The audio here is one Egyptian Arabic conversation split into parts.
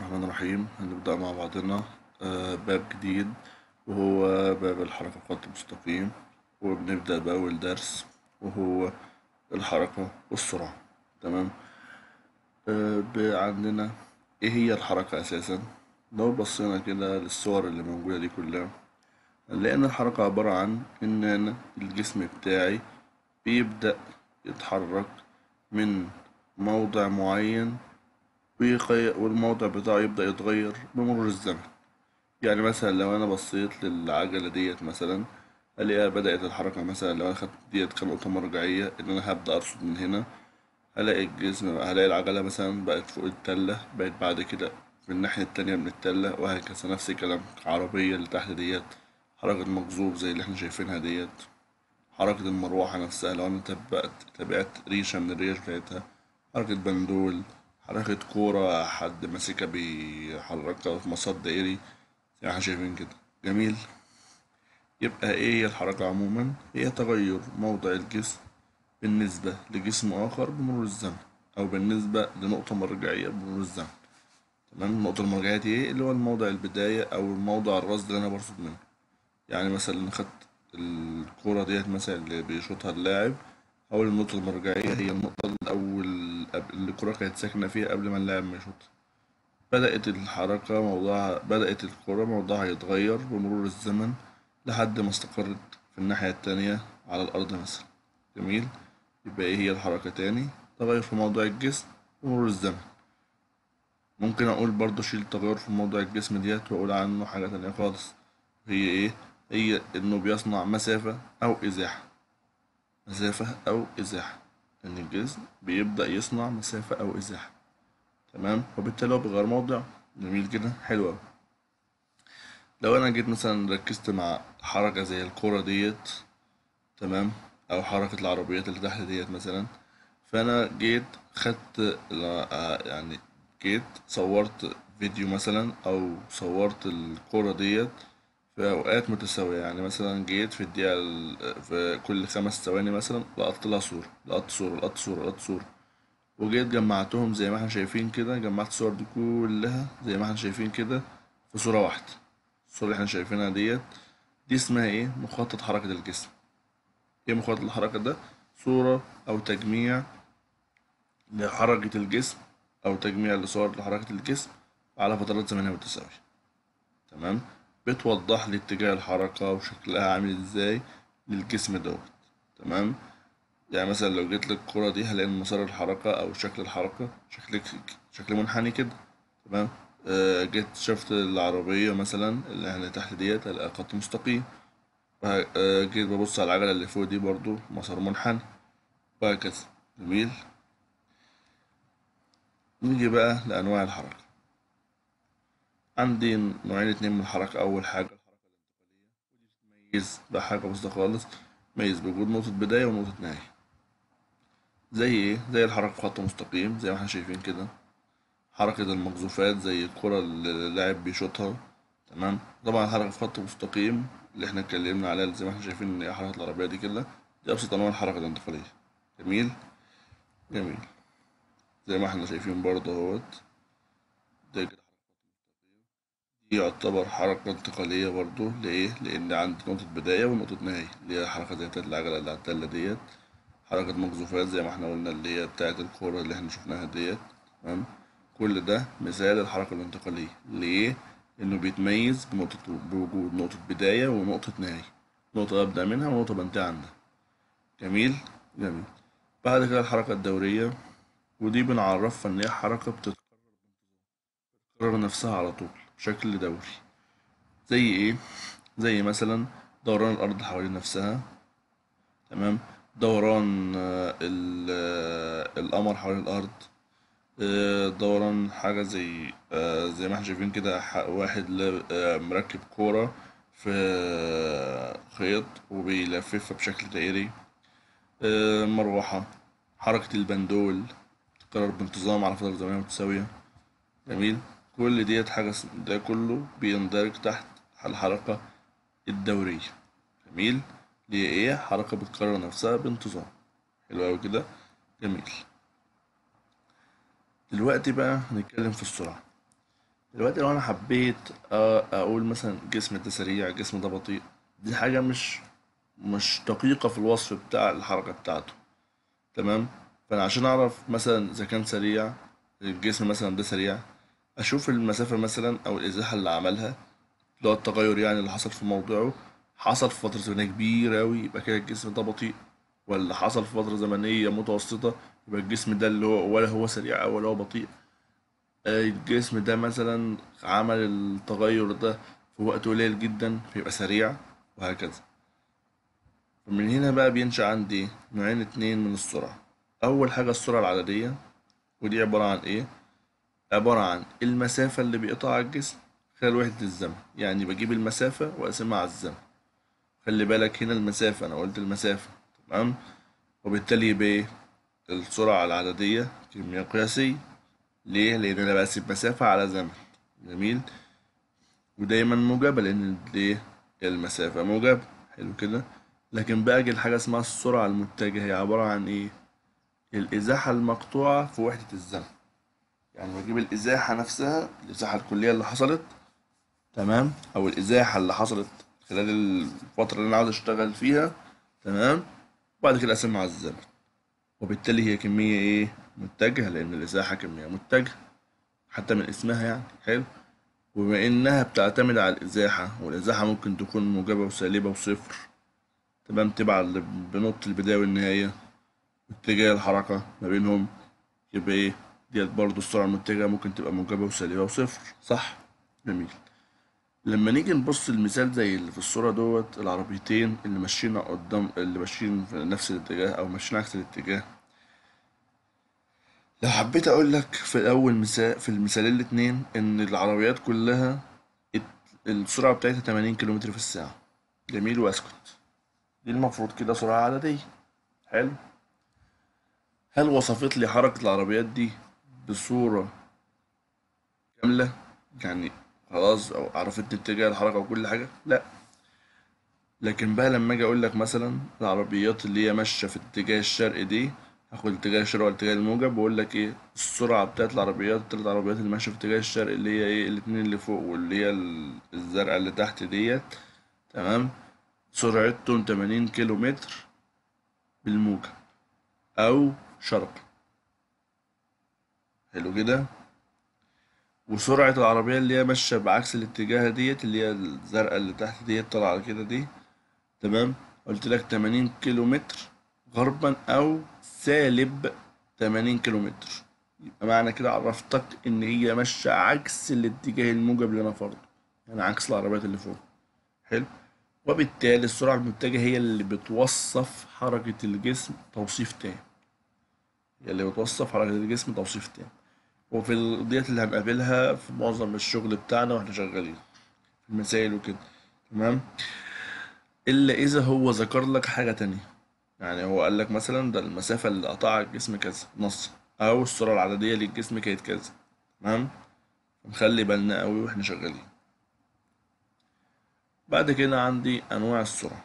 الرحمن الرحيم هنبدأ مع بعضنا آه، باب جديد وهو باب الحركة خط مستقيم وبنبدأ بأول درس وهو الحركة والسرعة تمام آه، ب- عندنا إيه هي الحركة أساسا لو بصينا كده للصور اللي موجودة دي كلها هنلاقي إن الحركة عبارة عن إن أنا الجسم بتاعي بيبدأ يتحرك من موضع معين ويغير والموضع بتاعه يبدأ يتغير بمرور الزمن يعني مثلا لو أنا بصيت للعجلة ديت مثلا ألاقيها بدأت الحركة مثلا لو أنا خدت ديت كنقطة مرجعية إن أنا هبدأ أرصد من هنا هلاقي الجسم هلاقي العجلة مثلا بقت فوق التلة بقت بعد كده في الناحية التانية من التلة وهكذا نفس الكلام عربية اللي تحت ديت حركة مجذوب زي اللي احنا شايفينها ديت حركة المروحة نفسها لو أنا تبعت تابعت ريشة من الريش بتاعتها حركة بندول حركة كورة حد ماسكها بيحركها في مسار دائري زي ما احنا شايفين كده جميل يبقى ايه هي الحركة عموما هي تغير موضع الجسم بالنسبة لجسم آخر بمرور الزمن أو بالنسبة لنقطة مرجعية بمرور الزمن تمام النقطة المرجعية دي ايه اللي هو الموضع البداية أو الموضع الرصد اللي أنا برصد منه يعني مثلا خدت الكورة ديت مثلا اللي بيشوطها اللاعب أول النقطة المرجعية هي النقطة الأول اللي الكرة كانت ساكنة فيها قبل ما اللاعب ما يشوطها بدأت الحركة موضوعها بدأت الكرة موضوعها يتغير بمرور الزمن لحد ما استقرت في الناحية التانية على الأرض مثلا جميل يبقى إيه هي الحركة تاني تغير في موضوع الجسم بمرور الزمن ممكن أقول برضه شيل التغير في موضوع الجسم ديت وأقول عنه حاجة تانية خالص هي إيه هي إنه بيصنع مسافة أو إزاحة مسافة أو إزاحة إن الجسم بيبدأ يصنع مسافة أو إزاحة تمام وبالتالي هو بيغير موضع جميل كده حلو أوي لو أنا جيت مثلا ركزت مع حركة زي الكورة ديت تمام أو حركة العربيات اللي تحت ديت مثلا فأنا جيت خدت لا- يعني جيت صورت فيديو مثلا أو صورت الكورة ديت في أوقات متساوية يعني مثلا جيت في الدقيقة ال- في كل خمس ثواني مثلا لقطت لها صورة لقطت صورة لقطت صورة لقطت صورة وجيت جمعتهم زي ما احنا شايفين كده جمعت الصور دي كلها زي ما احنا شايفين كده في صورة واحدة الصورة اللي احنا شايفينها ديت دي اسمها ايه مخطط حركة الجسم ايه مخطط الحركة ده صورة أو تجميع لحركة الجسم أو تجميع لصور لحركة الجسم على فترات زمنية متساوية تمام بتوضح لي اتجاه الحركة وشكلها عامل ازاي للجسم دوت تمام يعني مثلا لو جيت للكرة دي هلاقي إن مسار الحركة أو شكل الحركة شكل شكل منحني كده تمام آه جيت شفت العربية مثلا اللي احنا تحت ديت هلاقي خط مستقيم وه- آه جيت ببص على العجلة اللي فوق دي برضو مسار منحني وهكذا جميل نيجي بقى لأنواع الحركة عندي نوعين اتنين من الحركة أول حاجة الحركة الانتقالية ودي بتميز بحاجة بسيطة خالص تميز بوجود نقطة بداية ونقطة نهاية زي ايه زي الحركة في خط مستقيم زي ما احنا شايفين كده حركة المقذوفات زي الكرة اللي اللاعب بيشوطها تمام طبعا الحركة في خط مستقيم اللي احنا اتكلمنا عليها زي ما احنا شايفين ان هي حركة العربية دي كده دي أبسط أنواع الحركة الانتقالية جميل جميل زي ما احنا شايفين برضه اهوت ده كده دي يعتبر حركة انتقالية برضه لإيه؟ لأن عندي نقطة بداية ونقطة نهاية اللي هي حركة زي بتاعت العجلة اللي على التلة ديت حركة مقذوفات زي ما احنا قلنا اللي هي بتاعت الكورة اللي احنا شفناها ديت تمام كل ده مثال الحركة الانتقالية ليه؟ إنه بيتميز بنقطة بوجود نقطة بداية ونقطة نهاية نقطة أبدأ منها ونقطة بنتهي عنها جميل؟ جميل بعد كده الحركة الدورية ودي بنعرفها إن هي حركة بتتكرر نفسها على طول بشكل دوري زي إيه؟ زي مثلا دوران الأرض حوالين نفسها تمام دوران آه، ال- آه، القمر حوالين الأرض آه، دوران حاجة زي آه، زي ما احنا شايفين كده ح- واحد لا- آه، مركب كورة في آه، خيط وبيلففها بشكل دائري آه، مروحة حركة البندول تتكرر بانتظام على فترة زمنية متساوية جميل كل ديت حاجة اس- ده كله بيندرج تحت الحركة الدورية جميل اللي هي ايه حركة بتكرر نفسها بانتظام حلو أوي كده جميل دلوقتي بقى هنتكلم في السرعة دلوقتي لو انا حبيت آه، اقول مثلا الجسم ده سريع الجسم ده بطيء دي حاجة مش مش دقيقة في الوصف بتاع الحركة بتاعته تمام فانا عشان اعرف مثلا اذا كان سريع الجسم مثلا ده سريع اشوف المسافة مثلا او الازاحة اللي عملها اللي هو التغير يعني اللي حصل في موضعه حصل في فترة زمنية كبيرة أوي يبقى كده الجسم ده بطيء ولا حصل في فترة زمنية متوسطة يبقى الجسم ده اللي هو ولا هو سريع أو ولا هو بطيء آه، الجسم ده مثلا عمل التغير ده في وقت قليل جدا فيبقى سريع وهكذا فمن هنا بقى بينشأ عندي نوعين اتنين من السرعة أول حاجة السرعة العددية ودي عبارة عن إيه؟ عبارة عن المسافة اللي بيقطعها الجسم خلال وحدة الزمن يعني بجيب المسافة وأقسمها على الزمن خلي بالك هنا المسافة أنا قلت المسافة تمام وبالتالي يبقى إيه؟ السرعة العددية كمية قياسية ليه؟ لأن أنا بقسم مسافة على زمن جميل ودايما موجبة لأن ليه؟ المسافة موجبة حلو كده لكن باجي لحاجة اسمها السرعة المتجهة هي عبارة عن إيه؟ الإزاحة المقطوعة في وحدة الزمن يعني بجيب الإزاحة نفسها الإزاحة الكلية اللي حصلت تمام أو الإزاحة اللي حصلت خلال الفترة اللي أنا عاوز أشتغل فيها تمام وبعد كده أقسمها على الزمن وبالتالي هي كمية إيه متجهة لأن الإزاحة كمية متجهة حتى من اسمها يعني حلو وبما إنها بتعتمد على الإزاحة والإزاحة ممكن تكون موجبة وسالبة وصفر تمام تبع ال- بنقطة البداية والنهاية واتجاه الحركة ما بينهم يبقى إيه ديت برضه السرعة المتجهة ممكن تبقى موجبة وسالبة وصفر صح جميل لما نيجي نبص المثال زي اللي في الصورة دوت العربيتين اللي ماشيين قدام اللي ماشيين في نفس الاتجاه أو ماشيين عكس الاتجاه لو حبيت أقول لك في أول مثال في المثالين الاتنين إن العربيات كلها ات- السرعة بتاعتها 80 كيلومتر في الساعة جميل وأسكت دي المفروض كده سرعة عددية حلو هل وصفت لي حركة العربيات دي بصورة كاملة يعني خلاص أو عرفت اتجاه الحركة وكل حاجة لا لكن بقى لما اجي اقول لك مثلا العربيات اللي هي ماشيه في اتجاه الشرق دي هاخد اتجاه الشرق والاتجاه الموجب واقول لك ايه السرعه بتاعت العربيات التلات عربيات اللي ماشيه في اتجاه الشرق اللي هي ايه الاتنين اللي فوق واللي هي ال- الزرقاء اللي تحت ديت تمام سرعتهم 80 كيلو متر بالموجب او شرق حلو كده وسرعه العربيه اللي هي ماشيه بعكس الاتجاه ديت اللي هي الزرقاء اللي تحت ديت طالعه كده دي تمام قلت لك 80 كيلو متر غربا او سالب 80 كيلو متر يبقى معنى كده عرفتك ان هي ماشيه عكس الاتجاه الموجب اللي انا فرضه يعني عكس العربيات اللي فوق حلو وبالتالي السرعه المتجهه هي اللي بتوصف حركه الجسم توصيف تام هي اللي بتوصف حركه الجسم توصيف تام وفي ال- ديت اللي هنقابلها في معظم الشغل بتاعنا واحنا شغالين في المسائل وكده تمام إلا إذا هو ذكر لك حاجة تانية يعني هو قال لك مثلا ده المسافة اللي قطعها الجسم كذا نص أو السرعة العددية للجسم كانت كذا تمام نخلي بالنا قوي واحنا شغالين بعد كده عندي أنواع السرعة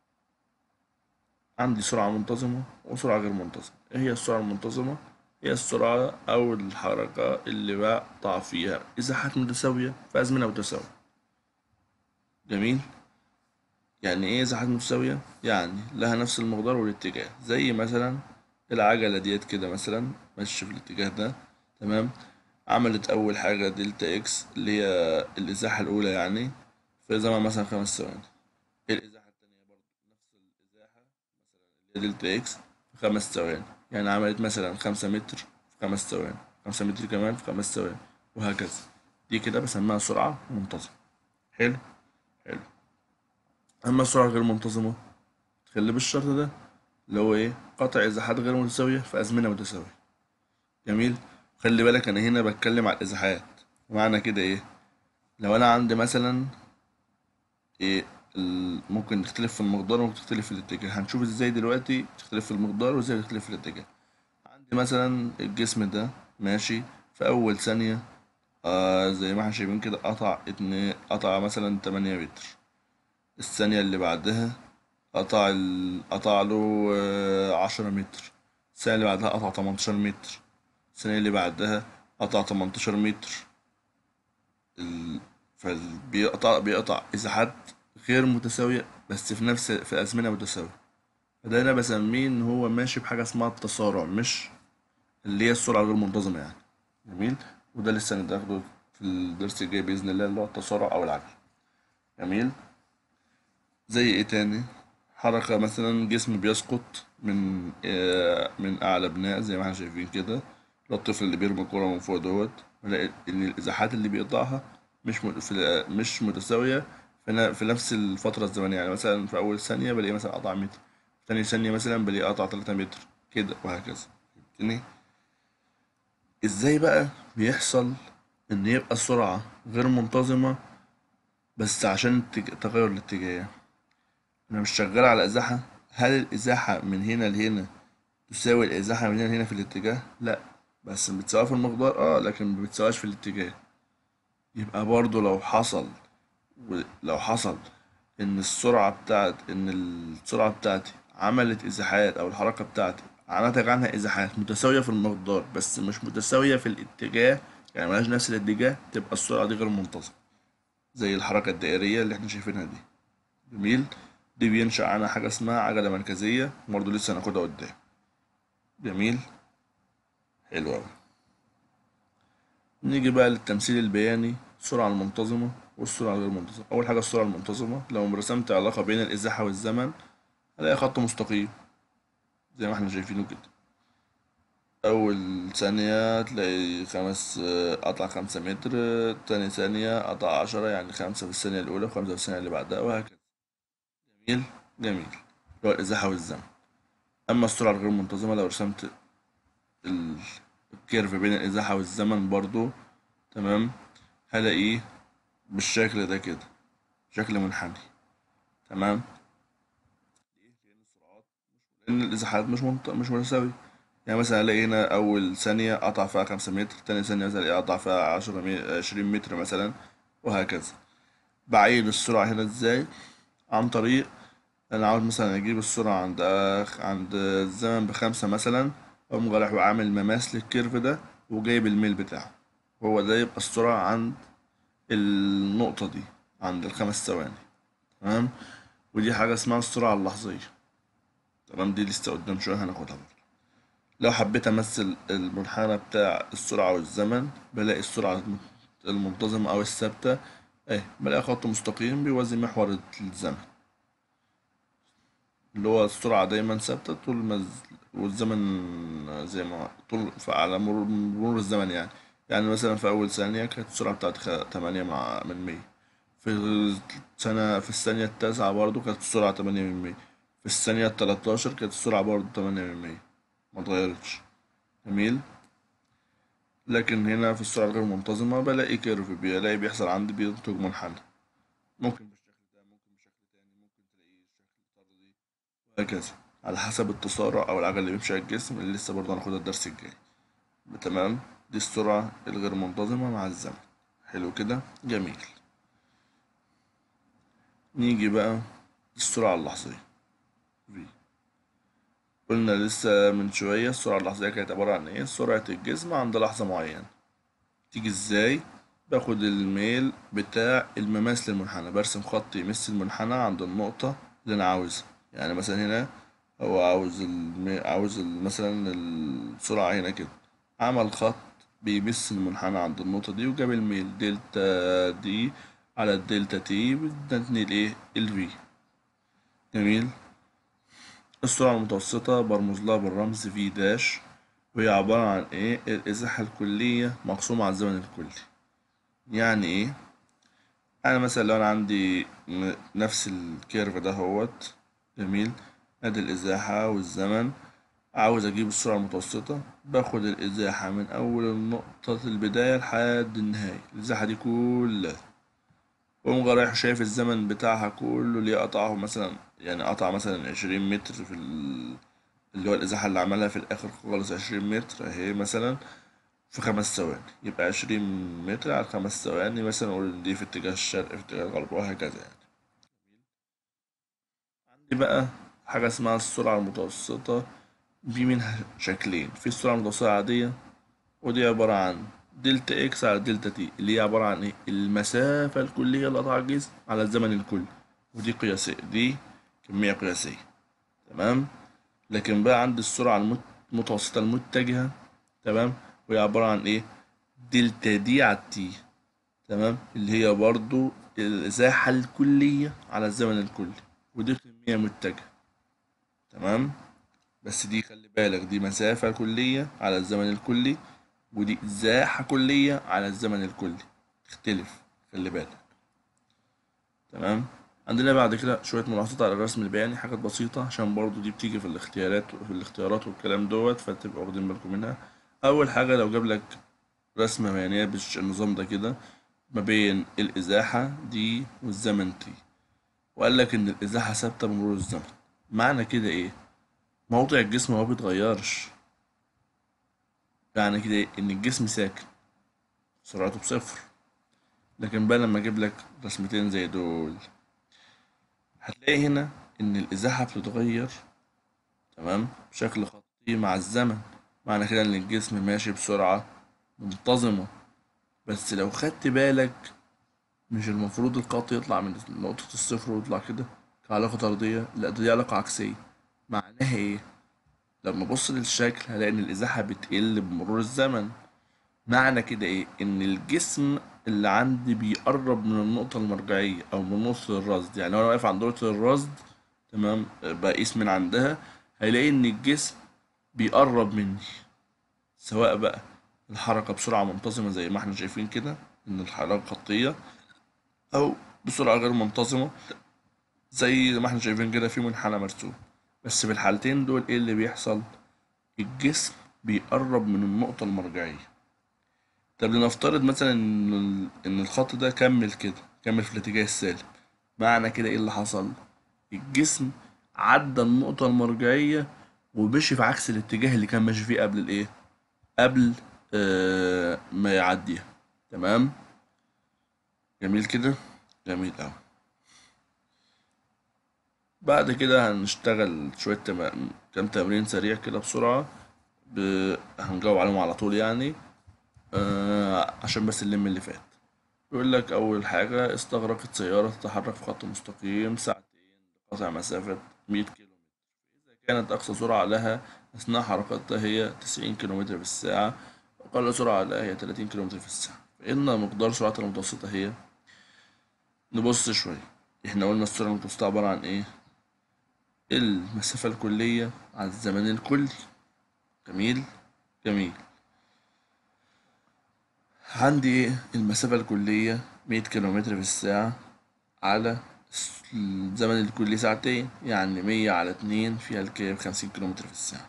عندي سرعة منتظمة وسرعة غير منتظمة إيه هي السرعة المنتظمة؟ هي السرعة أو الحركة اللي بقطع فيها إزاحات متساوية في أزمنة متساوية جميل يعني ايه ازاحات متساوية؟ يعني لها نفس المقدار والاتجاه زي مثلا العجلة ديت كده مثلا ماشية في الاتجاه ده تمام عملت أول حاجة دلتا إكس اللي هي الإزاحة الأولى يعني في زمن مثلا خمس ثواني الإزاحة التانية برضه نفس الإزاحة مثلا اللي هي دلتا إكس في خمس ثواني يعني عملت مثلا خمسة متر في خمس ثواني خمسة متر كمان في خمس ثواني وهكذا دي كده بسميها سرعة منتظمة حلو حلو أما السرعة غير منتظمة تخلي بالشرط ده اللي هو ايه قطع ازاحات غير متساوية في أزمنة متساوية جميل خلي بالك أنا هنا بتكلم على الإزاحات معنى كده ايه لو أنا عندي مثلا ايه ال- ممكن تختلف في المقدار وممكن تختلف في الاتجاه هنشوف ازاي دلوقتي تختلف في المقدار وازاي تختلف في الاتجاه عندي مثلا الجسم ده ماشي في أول ثانية آه زي ما احنا شايفين كده قطع اتنين قطع مثلا تمانية متر الثانية اللي بعدها قطع ال... قطع له آه، عشرة متر الثانية اللي بعدها قطع تمنتاشر متر الثانية اللي بعدها قطع تمنتاشر متر ال... فبيقطع بيقطع ازاحات غير متساوية بس في نفس في أزمنة متساوية فده أنا بسميه إن هو ماشي بحاجة اسمها التسارع مش اللي هي السرعة الغير منتظمة يعني جميل وده لسه هناخده في الدرس الجاي بإذن الله اللي هو التسارع أو العجل جميل زي ايه تاني حركة مثلا جسم بيسقط من آه، من أعلى بناء زي ما احنا شايفين كده لو الطفل اللي بيرمي الكورة من فوق دوت نلاقي إن الإزاحات اللي بيقطعها مش م- في مش متساوية في ن- في نفس الفترة الزمنية يعني مثلا في أول ثانية بلاقي مثلا قطع متر في تاني ثانية مثلا بلاقي قطع تلاتة متر كده وهكذا فهمتني ازاي بقى بيحصل إن يبقى السرعة غير منتظمة بس عشان التج- تغير الاتجاه انا مش شغال على ازاحه هل الازاحه من هنا لهنا تساوي الازاحه من هنا لهنا في الاتجاه لا بس بتساويها في المقدار اه لكن ما بتساويهاش في الاتجاه يبقى برضو لو حصل لو حصل ان السرعه بتاعت ان السرعه بتاعتي عملت ازاحات او الحركه بتاعتي نتج عنها ازاحات متساويه في المقدار بس مش متساويه في الاتجاه يعني ملهاش نفس الاتجاه تبقى السرعه دي غير منتظمه زي الحركه الدائريه اللي احنا شايفينها دي جميل دي بينشأ عنها حاجة اسمها عجلة مركزية برضه لسه هناخدها قدام جميل حلو أوي نيجي بقى للتمثيل البياني السرعة المنتظمة والسرعة الغير منتظمة أول حاجة السرعة المنتظمة لو رسمت علاقة بين الإزاحة والزمن هلاقي خط مستقيم زي ما احنا شايفينه كده أول ثانية تلاقي خمس آه، قطع خمسة متر آه، تاني ثانية قطع عشرة يعني خمسة في الثانية الأولى وخمسة في الثانية اللي بعدها وهكذا جميل جميل اللي هو الإزاحة والزمن أما السرعة الغير منتظمة لو رسمت ال- الكيرف بين الإزاحة والزمن برضو تمام هلاقيه بالشكل ده كده شكل منحني تمام لأن الإزاحات مش منط... مش متساوية يعني مثلا ألاقي هنا أول ثانية قطع فيها خمسة متر تاني ثانية مثلا ألاقيه قطع فيها عشرة مي... عشرين متر مثلا وهكذا بعين السرعة هنا إزاي عن طريق انا عاوز مثلا اجيب السرعة عند آخ عند الزمن بخمسة مثلا اقوم رايح وعامل مماس للكيرف ده وجايب الميل بتاعه هو ده يبقى السرعة عند النقطة دي عند الخمس ثواني تمام ودي حاجة اسمها السرعة اللحظية تمام دي لسه قدام شوية هناخدها برضه لو حبيت امثل المنحنى بتاع السرعة والزمن بلاقي السرعة المنتظمة او الثابتة اهي بلاقي خط مستقيم بيوازي محور الزمن اللي هو السرعة دايما ثابتة طول ما الز- والزمن زي ما طول ف- على مرور مرور الزمن يعني يعني مثلا في أول ثانية كانت السرعة بتاعت خ- تمانية مع من مية في السنة في الثانية التاسعة برضو كانت السرعة تمانية من مية في الثانية التلاتاشر كانت السرعة برضو تمانية من مية ما اتغيرتش جميل لكن هنا في السرعة الغير منتظمة بلاقي كيرف بلاقي بيحصل عندي بينتج منحنى ممكن بالشكل ده ممكن بشكل تاني ممكن تلاقيه شكل طردي وهكذا على حسب التسارع او العجله اللي بيمشي على الجسم اللي لسه برضه هناخدها الدرس الجاي تمام دي السرعه الغير منتظمه مع الزمن حلو كده جميل نيجي بقى للسرعه اللحظيه V قلنا لسه من شويه السرعه اللحظيه كانت عباره عن ايه سرعه الجسم عند لحظه معينه تيجي ازاي باخد الميل بتاع المماس للمنحنى برسم خط يمس المنحنى عند النقطة اللي أنا عاوزها يعني مثلا هنا هو عاوز الم... عاوز ال- مثلا السرعة هنا كده عمل خط بيمس المنحنى عند النقطة دي وجاب الميل دلتا دي على الدلتا تي بدنا الايه الفي جميل السرعة المتوسطة برمز لها بالرمز في داش وهي عبارة عن ايه الإزاحة الكلية مقسومة على الزمن الكلي يعني ايه انا مثلا لو انا عندي م- نفس الكيرف ده هوت جميل ادي الازاحة والزمن عاوز اجيب السرعة المتوسطة باخد الازاحة من اول النقطة البداية لحد النهاية الازاحة دي كلها واقوم جاي رايح شايف الزمن بتاعها كله اللي قطعه مثلا يعني قطع مثلا عشرين متر في ال... اللي هو الازاحة اللي عملها في الاخر خالص عشرين متر اهي مثلا في خمس ثواني يبقى عشرين متر على خمس ثواني مثلا نقول إن دي في اتجاه الشرق في اتجاه الغرب وهكذا يعني عندي بقى حاجة اسمها السرعة المتوسطة في منها شكلين في السرعة المتوسطة العادية ودي عبارة عن دلتا اكس على دلتا تي اللي هي عبارة عن ايه المسافة الكلية لقطع الجسم على الزمن الكلي ودي قياسية دي كمية قياسية تمام لكن بقى عند السرعة المت- المتوسطة المتجهة تمام وهي عبارة عن ايه دلتا دي على التي تمام اللي هي برضو الإزاحة الكلية على الزمن الكلي ودي كمية متجهة تمام بس دي خلي بالك دي مسافة كلية على الزمن الكلي ودي إزاحة كلية على الزمن الكلي تختلف خلي بالك تمام عندنا بعد كده شوية ملاحظات على الرسم البياني حاجات بسيطة عشان برضو دي بتيجي في الاختيارات في الاختيارات والكلام دوت فتبقوا واخدين بالكم منها أول حاجة لو جاب لك رسمة بيانية بالنظام ده كده ما بين الإزاحة دي والزمن تي وقال لك إن الإزاحة ثابتة بمرور الزمن معنى كده إيه؟ موضع الجسم ما بيتغيرش يعني كده إيه؟ إن الجسم ساكن سرعته بصفر لكن بقى لما أجيب لك رسمتين زي دول هتلاقي هنا إن الإزاحة بتتغير تمام بشكل خطي مع الزمن معنى كده إن الجسم ماشي بسرعة منتظمة بس لو خدت بالك مش المفروض الخط يطلع من نقطة الصفر ويطلع كده كعلاقة طردية لا دي علاقة عكسية معناها ايه؟ لما ابص للشكل هلاقي ان الازاحة بتقل بمرور الزمن معنى كده ايه؟ ان الجسم اللي عندي بيقرب من النقطة المرجعية او من نقطة الرصد يعني لو انا واقف عند نقطة الرصد تمام بقيس من عندها هيلاقي ان الجسم بيقرب مني سواء بقى الحركة بسرعة منتظمة زي ما احنا شايفين كده ان الحركة خطية او بسرعة غير منتظمة زي ما احنا شايفين كده في منحنى مرسوم بس في الحالتين دول ايه اللي بيحصل الجسم بيقرب من النقطة المرجعية طب لنفترض مثلا ان ال- ان الخط ده كمل كده كمل في الاتجاه السالب معنى كده ايه اللي حصل الجسم عدى النقطة المرجعية ومشي في عكس الاتجاه اللي كان ماشي فيه قبل الايه قبل آه ما يعديها تمام جميل كده جميل أوي بعد كده هنشتغل شوية تم... كام تمرين سريع كده بسرعة ب... هنجاوب عليهم على طول يعني آه عشان بس نلم اللي فات يقول لك أول حاجة استغرقت سيارة تتحرك في خط مستقيم ساعتين لقطع مسافة 100 كيلو إذا كانت أقصى سرعة لها أثناء حركتها هي 90 كيلومتر في الساعة وأقل سرعة لها هي 30 كيلومتر في الساعة فإن مقدار سرعتها المتوسطة هي نبص شوية احنا قلنا السرعة المتوسطة عبارة عن ايه المسافة الكلية على الزمن الكلي جميل جميل عندي ايه المسافة الكلية مية كيلومتر في الساعة على الس- الزمن الكلي ساعتين يعني مية على اتنين فيها الكام خمسين كيلومتر في الساعة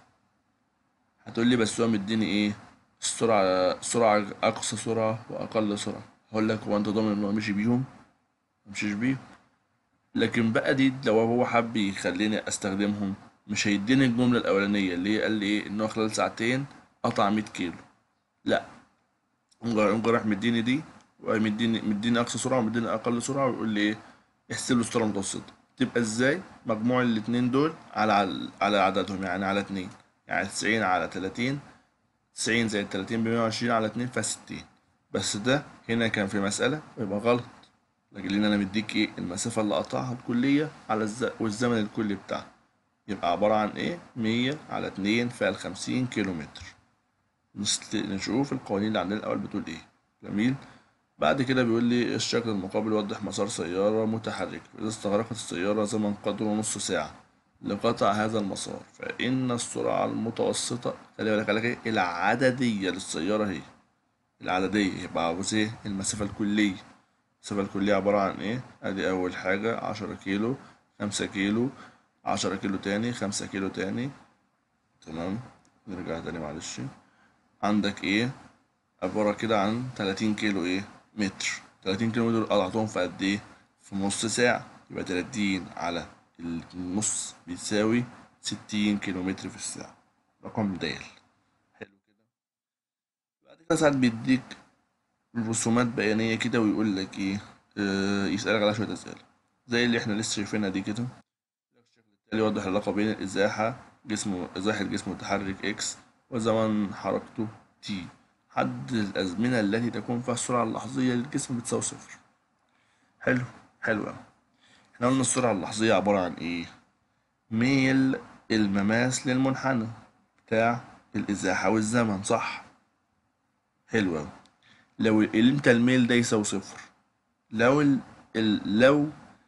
هتقولي بس هو مديني ايه السرعة سرعة أقصى سرعة وأقل سرعة هقول لك هو أنت ضامن إن هو مشي بيهم ممشيش بيهم لكن بقى دي لو هو حب يخليني استخدمهم مش هيديني الجملة الأولانية اللي هي قال لي ايه ان هو خلال ساعتين قطع 100 كيلو لا قام راح مديني دي ومديني مديني اقصى سرعة ومديني اقل سرعة ويقول لي ايه احسب له السرعة المتوسطة تبقى ازاي مجموع الاتنين دول على على عددهم يعني على اتنين يعني 90 على 30 90 زائد 30 ب 120 على 2 ف 60 بس ده هنا كان في مسألة يبقى غلط لكن انا مديك ايه المسافة اللي قطعها الكلية على الز... والزمن الكلي بتاعها يبقى عبارة عن ايه مية على اتنين فال خمسين كيلو متر نست... نشوف القوانين اللي عندنا الأول بتقول ايه جميل بعد كده بيقول لي الشكل المقابل يوضح مسار سيارة متحركة إذا استغرقت السيارة زمن قدره نص ساعة لقطع هذا المسار فإن السرعة المتوسطة خلي بالك على ايه العددية للسيارة هي العددية يبقى عاوز ايه المسافة الكلية المسافة الكلية عبارة عن ايه ادي اول حاجة عشرة كيلو خمسة كيلو عشرة كيلو تاني خمسة كيلو تاني تمام نرجع تاني معلش عندك ايه عبارة كده عن تلاتين كيلو ايه متر تلاتين كيلو متر قطعتهم في قد ايه في نص ساعة يبقى تلاتين على النص بيساوي ستين كيلو متر في الساعة رقم د حلو كده بعد كده ساعات بيديك رسومات بيانية كده ويقول لك ايه آه يسألك على شوية أسئلة زي اللي احنا لسه شايفينها دي كده الشكل التالي يوضح العلاقة بين الإزاحة جسم إزاحة جسم متحرك إكس وزمن حركته تي حد الأزمنة التي تكون فيها السرعة اللحظية للجسم بتساوي صفر حلو حلو أوي احنا قلنا السرعة اللحظية عبارة عن ايه ميل المماس للمنحنى بتاع الإزاحة والزمن صح حلو أوي لو امتى الميل ده يساوي صفر لو ال... ال... لو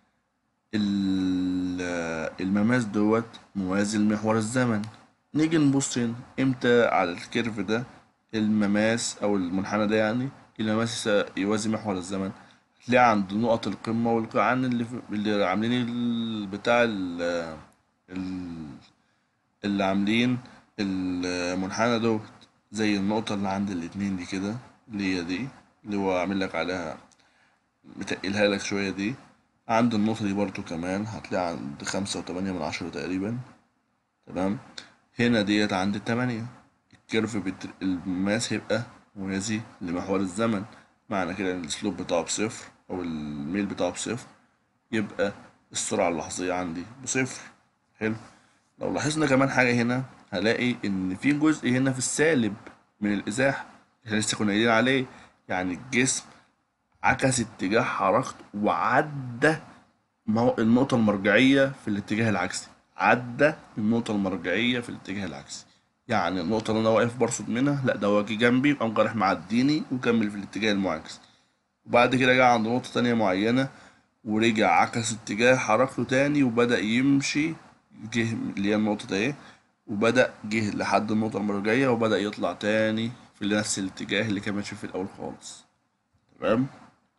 ال... المماس دوت موازي لمحور الزمن نيجي نبص هنا امتى على الكيرف ده المماس او المنحنى ده يعني المماس يسا- يوازي محور الزمن هتلاقي عند نقط القمة والقاعان اللي, في... اللي عاملين ال... بتاع ال... ال... اللي عاملين المنحنى دوت زي النقطة اللي عند الاتنين دي كده اللي هي دي اللي هو عامل لك عليها متقلها لك شوية دي عند النقطة دي برضو كمان هتلاقي عند خمسة وتمانية من عشرة تقريبا تمام هنا ديت عند التمانية الكيرف بت... الماس هيبقى موازي لمحور الزمن معنى كده ان السلوب بتاعه بصفر او الميل بتاعه بصفر يبقى السرعة اللحظية عندي بصفر حلو لو لاحظنا كمان حاجة هنا هلاقي إن في جزء هنا في السالب من الإزاحة احنا لسه كنا قايلين عليه يعني الجسم عكس اتجاه حركته وعدى مو- النقطة المرجعية في الاتجاه العكسي عدى النقطة المرجعية في الاتجاه العكسي يعني النقطة اللي أنا واقف برصد منها لأ ده هو جه جنبي قام راح معديني وكمل في الاتجاه المعاكس وبعد كده جه عند نقطة تانية معينة ورجع عكس اتجاه حركته تاني وبدأ يمشي جه اللي هي النقطة اهي وبدأ جه لحد النقطة المرجعية وبدأ يطلع تاني في نفس الاتجاه اللي كان ماشي فيه في الأول خالص تمام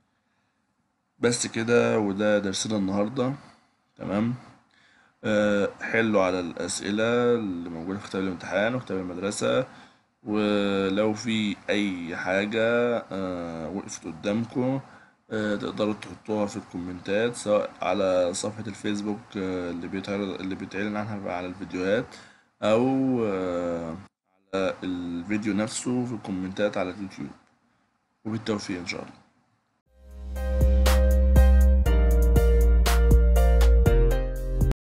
بس كده وده درسنا النهاردة تمام أه حلوا على الأسئلة اللي موجودة في كتاب الامتحان وكتاب المدرسة ولو في أي حاجة أه وقفت قدامكم أه تقدروا تحطوها في الكومنتات سواء على صفحة الفيسبوك أه اللي بيتعرض اللي بيتعلن عنها على الفيديوهات أو أه على الفيديو نفسه في الكومنتات على اليوتيوب وبالتوفيق إن شاء الله